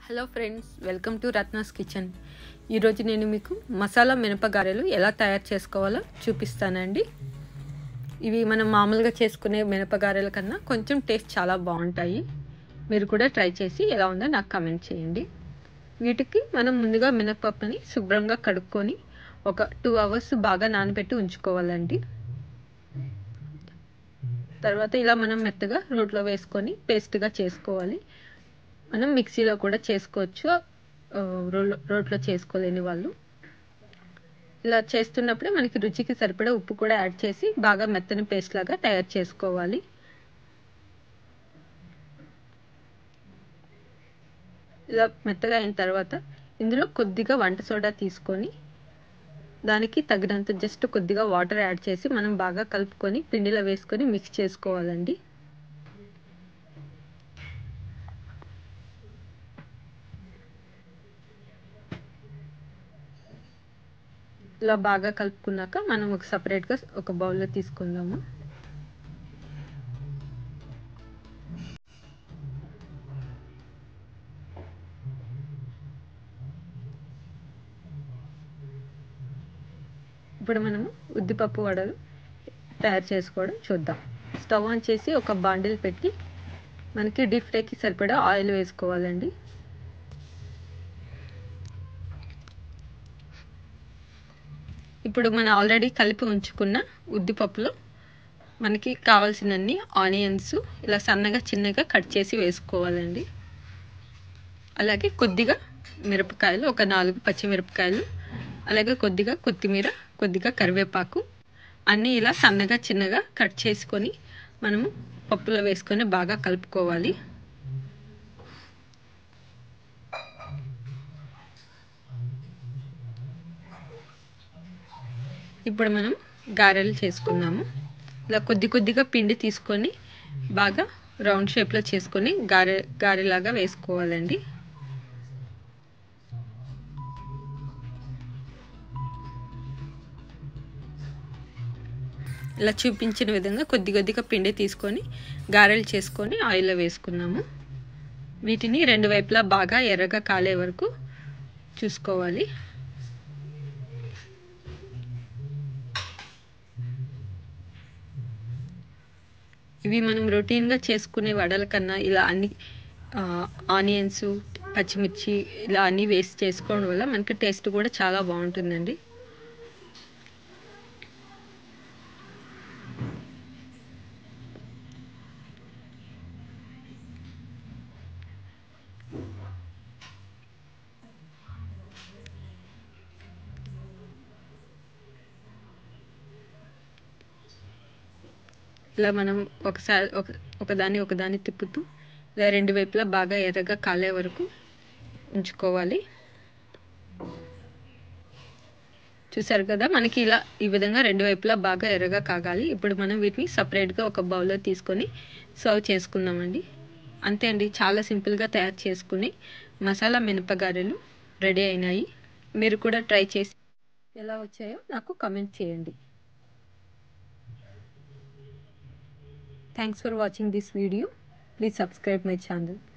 Hello friends welcome to Ratna's kitchen ఈరోజు నేను మీకు మసాలా మినపగారెలు ఎలా తయారు చేసుకోవాలో చూపిస్తానండి ఇవి మనం మామూలుగా చేసుకునే మినపగారెల కన్నా కొంచెం టేస్ట్ చాలా బాగుంటాయి మీరు కూడా ట్రై చేసి ఎలా ఉందో నాకు కమెంట్ చేయండి వీటికి మనం ముందుగా మినపప్పుని శుభ్రంగా కడుక్కొని ఒక టూ అవర్స్ బాగా నానబెట్టి ఉంచుకోవాలండి తర్వాత ఇలా మనం మెత్తగా రోట్లో వేసుకొని పేస్ట్గా చేసుకోవాలి మనం మిక్సీలో కూడా చేసుకోవచ్చు రోడ్లో రోట్లో చేసుకోలేని వాళ్ళు ఇలా చేస్తున్నప్పుడే మనకి రుచికి సరిపడా ఉప్పు కూడా యాడ్ చేసి బాగా మెత్తని పేస్ట్ లాగా తయారు చేసుకోవాలి ఇలా మెత్తగా అయిన తర్వాత ఇందులో కొద్దిగా వంట సోడా తీసుకొని దానికి తగినంత జస్ట్ కొద్దిగా వాటర్ యాడ్ చేసి మనం బాగా కలుపుకొని పిండిలో వేసుకొని మిక్స్ చేసుకోవాలండి ఇలా బాగా కలుపుకున్నాక మనం ఒక సపరేట్గా ఒక బౌల్లో తీసుకుందాము ఇప్పుడు మనము ఉద్దిపప్పు వడలు తయారు చేసుకోవడం చూద్దాం స్టవ్ ఆన్ చేసి ఒక బాండిల్ పెట్టి మనకి డీప్ ఫ్రైకి సరిపడా ఆయిల్ వేసుకోవాలండి ఇప్పుడు మనం ఆల్రెడీ కలిపి ఉంచుకున్న ఉద్దిపప్పులో మనకి కావాల్సినన్ని ఆనియన్స్ ఇలా సన్నగా చిన్నగా కట్ చేసి వేసుకోవాలండి అలాగే కొద్దిగా మిరపకాయలు ఒక నాలుగు పచ్చిమిరపకాయలు అలాగే కొద్దిగా కొత్తిమీర కొద్దిగా కరివేపాకు అన్నీ ఇలా సన్నగా చిన్నగా కట్ చేసుకొని మనము పప్పులో వేసుకొని బాగా కలుపుకోవాలి ఇప్పుడు మనం గారెలు చేసుకున్నాము ఇలా కొద్ది కొద్దిగా పిండి తీసుకొని బాగా రౌండ్ షేప్లో చేసుకొని గారె గారెలాగా వేసుకోవాలండి ఇలా చూపించిన విధంగా కొద్ది కొద్దిగా పిండి తీసుకొని గారెలు చేసుకొని ఆయిల్లో వేసుకున్నాము వీటిని రెండు వైపులా బాగా ఎర్రగా కాలే వరకు చూసుకోవాలి ఇవి మనం రొటీన్గా చేసుకునే వడల కన్నా ఇలా అన్ని ఆనియన్స్ పచ్చిమిర్చి ఇలా అన్నీ వేసి చేసుకోవడం వల్ల మనకి టేస్ట్ కూడా చాలా బాగుంటుందండి ఇలా మనం ఒకసారి ఒక ఒకదాన్ని ఒకదాన్ని తిప్పుతూ ఇలా రెండు వైపులా బాగా ఎర్రగా కాలే వరకు ఉంచుకోవాలి చూసారు కదా మనకి ఇలా ఈ విధంగా రెండు వైపులా బాగా ఎర్రగా కాగాలి ఇప్పుడు మనం వీటిని సపరేట్గా ఒక బౌల్లో తీసుకొని సర్వ్ చేసుకుందామండి అంతే అండి చాలా సింపుల్గా తయారు చేసుకుని మసాలా మినపగారెలు రెడీ అయినాయి మీరు కూడా ట్రై చేసి ఎలా వచ్చాయో నాకు కమెంట్ చేయండి Thanks for watching this video. Please subscribe my channel.